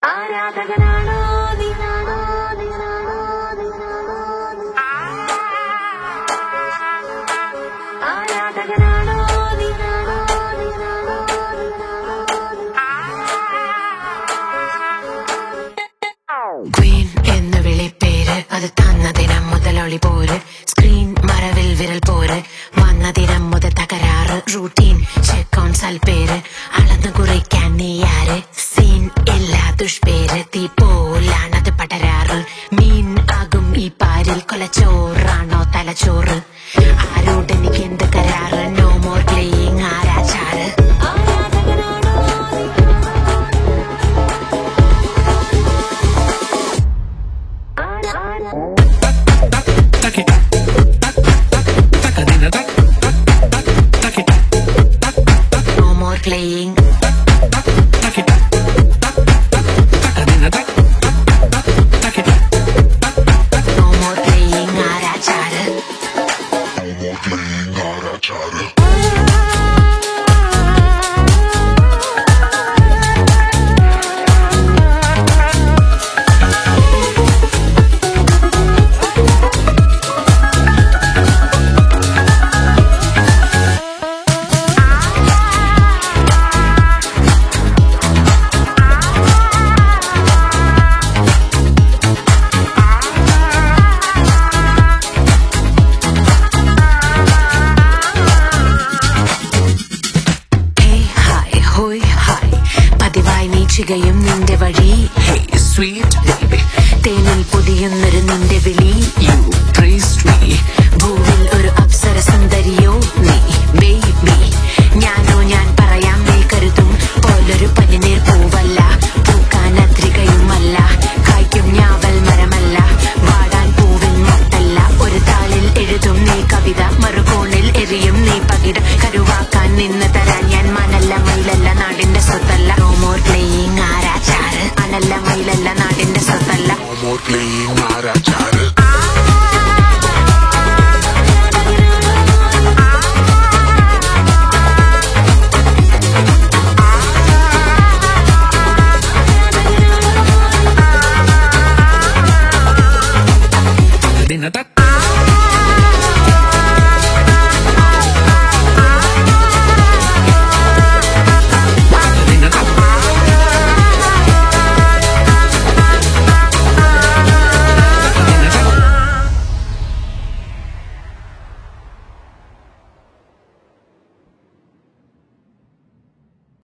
ആരാധകനാണോ നീനാണോ നീനാണോ നീനാണോ ആരാധകനാണോ നീനാണോ നീനാണോ Queen എന്ന് വിളിപ്പേര് അത് തന്ന ദിനം മുതൽ ഒളി പോര് സ്ക്രീൻ മറവിൽ വിരൽ പോര് വന്ന ദിനം മുതൽ തകരാറ് റൂട്ടീൻ ചെക്ക് ഓൺ സൽപ്പേര് അളന്നു കുറിക്കാൻ നീ ആര് സീൻ എല്ലാ ദുഷ്പേര് തീ പോലാണത് പടരാറ് മീൻ ആകും ഈ പാരിൽ കൊലച്ചോറാണോ തലച്ചോറ് ആരോട് എനിക്ക് എന്ത് കരാറ് നോ മോർ പ്ലേയിങ് ആരാചാറ് ആരാധകനാണോ no more playing no more playing ആരാചാറ് Hey, hi, hoi, hi. പതിവായി നീ ചികയും നിന്റെ വഴി Hey, sweet baby. തേനിൽ പൊതിയുന്നൊരു നിന്റെ വിളി You praised me. ഭൂവിൽ ഒരു അപ്സര സുന്ദരിയോ നീ ബേബി ഞാനോ ഞാൻ പറയാം നീ കരുതും പോലൊരു പനിനീർ പൂവല്ല പൂക്കാൻ അത്രികയുമല്ല കായ്ക്കും ഞാവൽ മരമല്ല വാടാൻ പൂവിൻ മൊട്ടല്ല ഒരു താളിൽ എഴുതും നീ കവിത മറുകോണിൽ എറിയും നീ പകിട കരുവാക്കാൻ നിന്ന് തരാൻ ഞാൻ മനല്ല മയിലല്ല നാടിന്റെ സ്വത്തല്ല നോമോർ പ്ലേയിങ് ആരാചാറ് അനല്ല മയിലല്ല നാടിന്റെ സ്വത്തല്ല more playing Mara Chara.